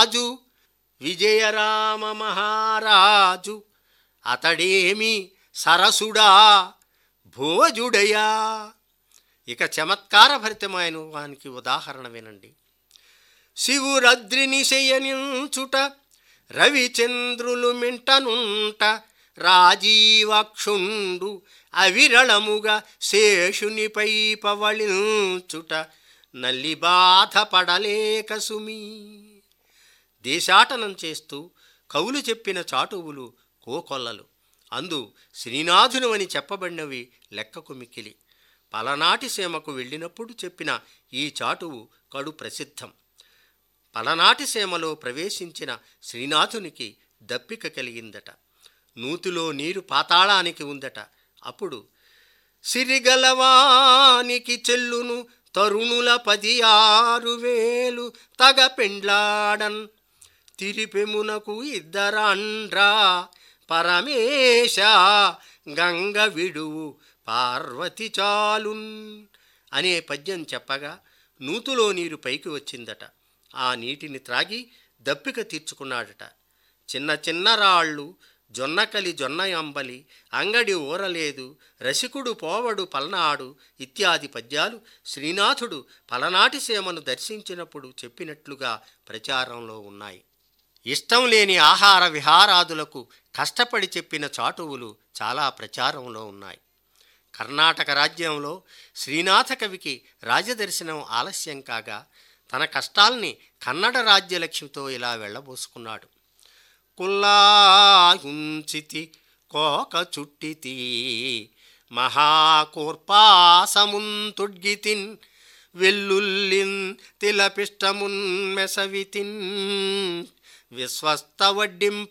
రాజు విజయరామ మహారాజు అతడేమి సరసుడా భోజుడయా ఇక చమత్కార భరితమైన వానికి ఉదాహరణ వినండి శివురద్రిని శయనించుట రవిచంద్రులు మింటనుంట రాజీవక్షుండు అవిరళముగా శేషునిపై పవళించుట నల్లి బాధ పడలేక సుమీ దేశాటనం చేస్తూ కవులు చెప్పిన చాటువులు కోకొల్లలు అందు శ్రీనాథునువని చెప్పబడినవి లెక్కకు మిక్కిలి పలనాటి సీమకు వెళ్ళినప్పుడు చెప్పిన ఈ చాటువు కడు ప్రసిద్ధం పలనాటి సీమలో ప్రవేశించిన శ్రీనాథునికి దప్పిక కలిగిందట నూతిలో నీరు పాతాళానికి ఉందట అప్పుడు సిరిగలవానికి చెల్లును తరుణుల పది ఆరు వేలు తగ పెండ్లాడన్ తిరిపెమునకు ఇద్దరండ్రా పరమేశ గంగ విడువు పార్వతి చాలున్ అనే పద్యం చెప్పగా నూతులో నీరు పైకి వచ్చిందట ఆ నీటిని త్రాగి దప్పిక తీర్చుకున్నాడట చిన్న చిన్న రాళ్ళు జొన్నకలి జొన్న అంబలి అంగడి ఊరలేదు రసికుడు పోవడు పల్నాడు ఇత్యాది పద్యాలు శ్రీనాథుడు పలనాటి సీమను దర్శించినప్పుడు చెప్పినట్లుగా ప్రచారంలో ఉన్నాయి ఇష్టం లేని ఆహార విహారాదులకు కష్టపడి చెప్పిన చాటువులు చాలా ప్రచారంలో ఉన్నాయి కర్ణాటక రాజ్యంలో శ్రీనాథ కవికి రాజదర్శనం ఆలస్యం కాగా తన కష్టాల్ని కన్నడ రాజ్యలక్ష్మితో ఇలా వెళ్ళబోసుకున్నాడు కుల్లాయుంచితి కోక చుట్టితి మహాకూర్పాసమున్ తుడ్గితిన్ వెల్లుల్లిన్ తిలపిష్టమున్ మెసవితిన్ విశ్వస్త వడ్డింప